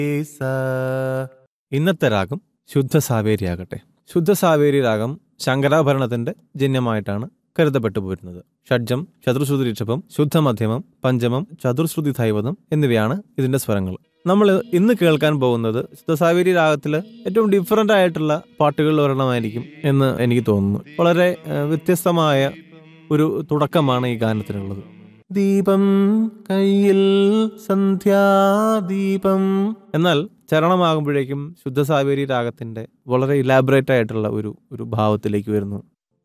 ഇന്നത്തെ രാഗം ശുദ്ധ സാവേരി ആകട്ടെ ശുദ്ധ സാവേരി രാഗം ശങ്കരാഭരണത്തിന്റെ ജന്യമായിട്ടാണ് കരുതപ്പെട്ടു പോരുന്നത് ഷഡ്ജം ചതുർശ്രുതി ഋഷഭം ശുദ്ധമധ്യമം പഞ്ചമം ചതുർശ്രുതി ധൈവതം എന്നിവയാണ് ഇതിന്റെ സ്വരങ്ങൾ നമ്മൾ ഇന്ന് കേൾക്കാൻ പോകുന്നത് ശുദ്ധസാവേരി രാഗത്തിൽ ഏറ്റവും ഡിഫറൻ്റ് ആയിട്ടുള്ള പാട്ടുകളിൽ ഒരെണ്ണമായിരിക്കും എന്ന് എനിക്ക് തോന്നുന്നു വളരെ ഏഹ്, വ്യത്യസ്തമായ ഒരു തുടക്കമാണ് ഈ ഗാനത്തിനുള്ളത് ദീപം കയ്യിൽ സന്ധ്യാദീപം എന്നാൽ ചരണമാകുമ്പോഴേക്കും ശുദ്ധസാവേരി രാഗത്തിന്റെ വളരെ ഇലാബറേറ്റ് ആയിട്ടുള്ള ഒരു ഒരു ഭാവത്തിലേക്ക് വരുന്നു